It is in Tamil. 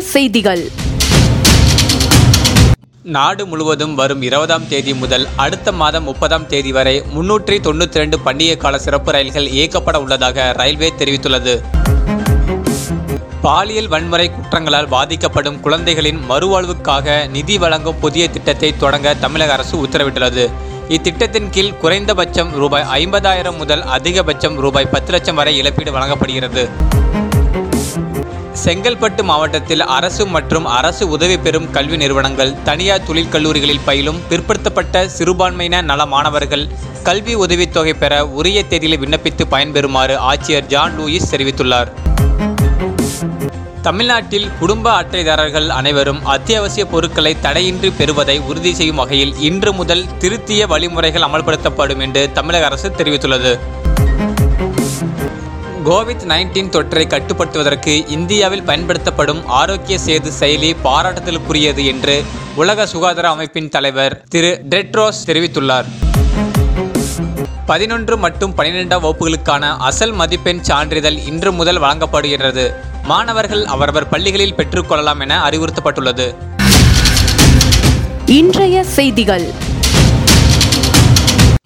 செய்திகள் நாடு முழுவதும் வரும் இருபதாம் தேதி முதல் அடுத்த மாதம் முப்பதாம் தேதி வரை முன்னூற்றி தொண்ணூற்றி ரெண்டு பண்டிகை கால சிறப்பு ரயில்கள் இயக்கப்பட உள்ளதாக ரயில்வே தெரிவித்துள்ளது பாலியல் வன்முறை குற்றங்களால் பாதிக்கப்படும் குழந்தைகளின் மறுவாழ்வுக்காக நிதி வழங்கும் புதிய திட்டத்தை தொடங்க தமிழக அரசு உத்தரவிட்டுள்ளது இத்திட்டத்தின் கீழ் குறைந்தபட்சம் ரூபாய் ஐம்பதாயிரம் முதல் அதிகபட்சம் ரூபாய் பத்து லட்சம் வரை இழப்பீடு வழங்கப்படுகிறது செங்கல்பட்டு மாவட்டத்தில் அரசு மற்றும் அரசு உதவி பெறும் கல்வி நிறுவனங்கள் தனியார் தொழிற்கல்லூரிகளில் பயிலும் பிற்படுத்தப்பட்ட சிறுபான்மையின நல மாணவர்கள் கல்வி உதவித்தொகை பெற உரிய தேதியில் விண்ணப்பித்து பயன்பெறுமாறு ஆட்சியர் ஜான் லூயிஸ் தெரிவித்துள்ளார் தமிழ்நாட்டில் குடும்ப அட்டைதாரர்கள் அனைவரும் அத்தியாவசிய பொருட்களை தடையின்றி பெறுவதை உறுதி செய்யும் வகையில் இன்று முதல் திருத்திய வழிமுறைகள் அமல்படுத்தப்படும் என்று தமிழக அரசு தெரிவித்துள்ளது கோவிட் நைன்டீன் தொற்றை கட்டுப்படுத்துவதற்கு இந்தியாவில் பயன்படுத்தப்படும் ஆரோக்கிய சேது செயலி பாராட்டுதலுக்குரியது என்று உலக சுகாதார அமைப்பின் தலைவர் திரு டெட்ரோஸ் தெரிவித்துள்ளார் பதினொன்று மற்றும் பனிரெண்டாம் வகுப்புகளுக்கான அசல் மதிப்பெண் சான்றிதழ் இன்று முதல் வழங்கப்படுகிறது மாணவர்கள் அவரவர் பள்ளிகளில் பெற்றுக்கொள்ளலாம் என அறிவுறுத்தப்பட்டுள்ளது இன்றைய செய்திகள்